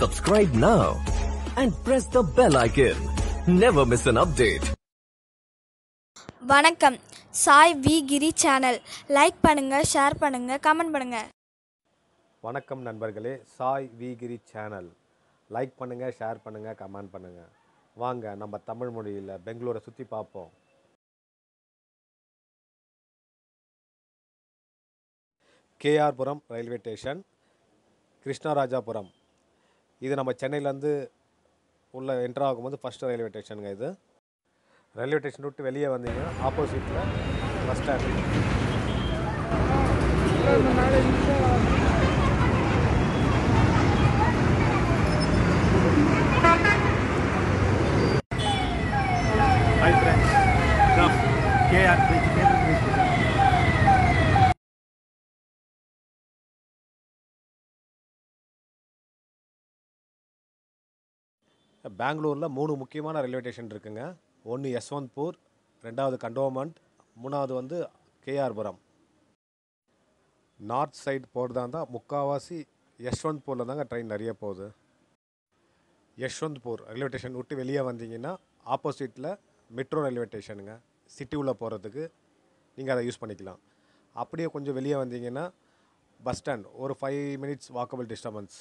Subscribe now and press the bell icon. Never miss an update. வணக்கம் சாய் வி கிரி channel like பண்ணுங்க share பண்ணுங்க கமெண்ட் பண்ணுங்க வணக்கம் நண்பர்களே சாய் விகிரி சேனல் லைக் பண்ணுங்கள் ஷேர் பண்ணுங்கள் கமெண்ட் பண்ணுங்கள் வாங்க நம்ம தமிழ் மொழியில் பெங்களூரை சுற்றி பார்ப்போம் கேஆர்புரம் ரயில்வே ஸ்டேஷன் கிருஷ்ணராஜாபுரம் இது நம்ம சென்னையிலேருந்து உள்ள என்ட்ரு ஆகும்போது ஃபஸ்ட்டு ரயில்வே ஸ்டேஷனுங்க இது ரயில்வே ஸ்டேஷன் விட்டு வெளியே வந்தீங்கன்னா ஆப்போசிட்டில் bus stand Hi friends, from KR Vegetable Bridge. பெங்களூரில் மூணு முக்கியமான ரயில்வே ஸ்டேஷன் இருக்குங்க ஒன்று யஸ்வந்த்பூர் ரெண்டாவது கண்டோன்மெண்ட் மூணாவது வந்து கேஆர்புரம் நார்த் சைடு போகிறதா இருந்தால் முக்கால்வாசி யஷ்வந்த்பூரில் தாங்க ட்ரெயின் நிறைய போகுது யஷ்வந்த்பூர் ரயில்வே ஸ்டேஷன் விட்டு வெளியே வந்தீங்கன்னா ஆப்போசிட்டில் மெட்ரோ ரயில்வே ஸ்டேஷனுங்க சிட்டி உள்ளே போகிறதுக்கு நீங்கள் அதை யூஸ் பண்ணிக்கலாம் அப்படியே கொஞ்சம் வெளியே வந்தீங்கன்னா பஸ் ஸ்டாண்ட் ஒரு ஃபைவ் மினிட்ஸ் வாக்கபிள் டிஸ்டர்பன்ஸ்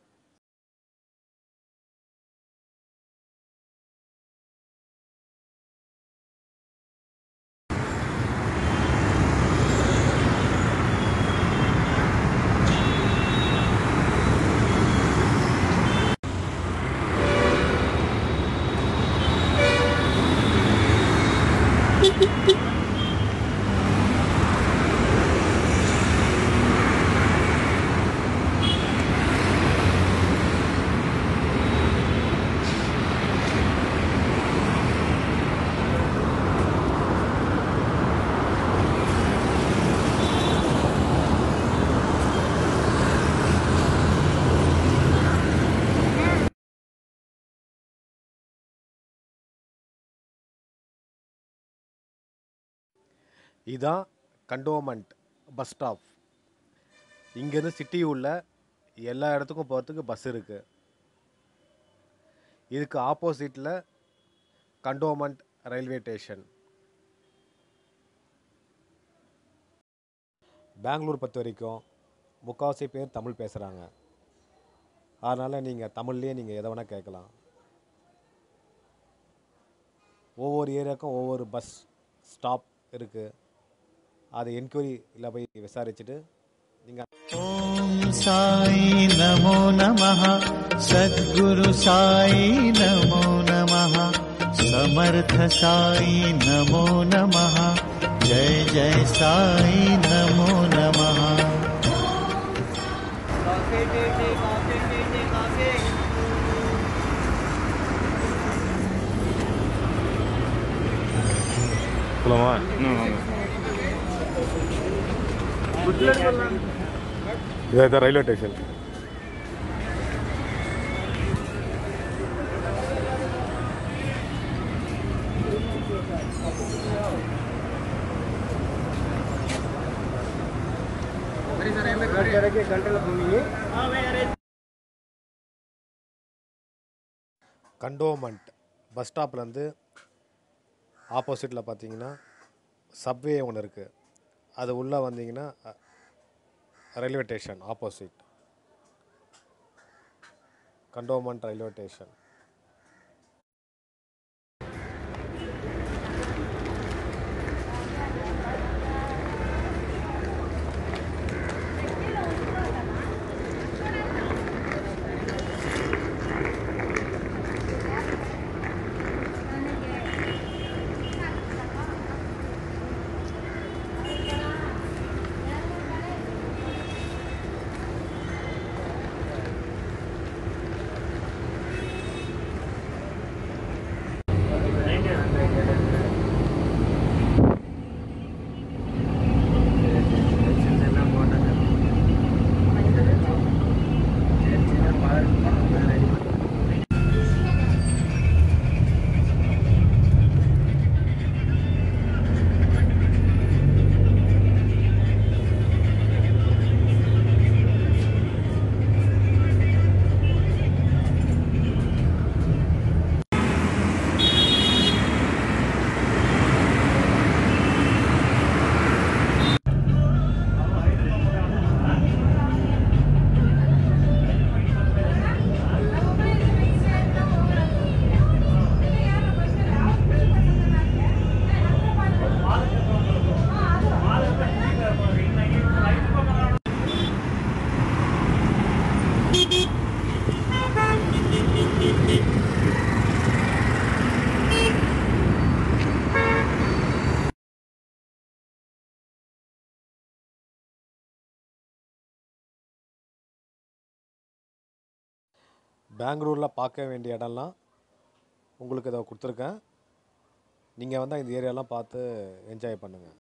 இதான் கண்டோமெண்ட் பஸ் ஸ்டாப் இங்கேருந்து சிட்டி உள்ள எல்லா இடத்துக்கும் போகிறதுக்கு பஸ் இருக்குது இதுக்கு ஆப்போசிட்டில் கண்டோமெண்ட் ரயில்வே ஸ்டேஷன் பெங்களூர் பொறுத்த வரைக்கும் முக்கால்வாசி பேர் தமிழ் பேசுகிறாங்க அதனால் நீங்கள் தமிழ்லேயே நீங்கள் எதை வேணால் கேட்கலாம் ஒவ்வொரு ஏரியாவுக்கும் ஒவ்வொரு பஸ் ஸ்டாப் இருக்குது அதை என்கொயரியில் போய் விசாரிச்சுட்டு நீங்கள் ॐ साई नमो नमः सद्गुरु साई नमो नमः समर्थ साई नमो नमः जय जय साई नमो नमः இதான் ரயில்வே ஸ்டேஷன் கண்டோமெண்ட் பஸ் ஸ்டாப்லேருந்து ஆப்போசிட்டில் பார்த்தீங்கன்னா சப்வே ஒன்று இருக்குது அது உள்ளே வந்தீங்கன்னா அ, railway station opposite cantonment railway station பெங்களூரில் பார்க்க வேண்டிய இடம்லாம் உங்களுக்கு இதை கொடுத்துருக்கேன் நீங்கள் வந்து இந்த ஏரியாலாம் பார்த்து என்ஜாய் பண்ணுங்கள்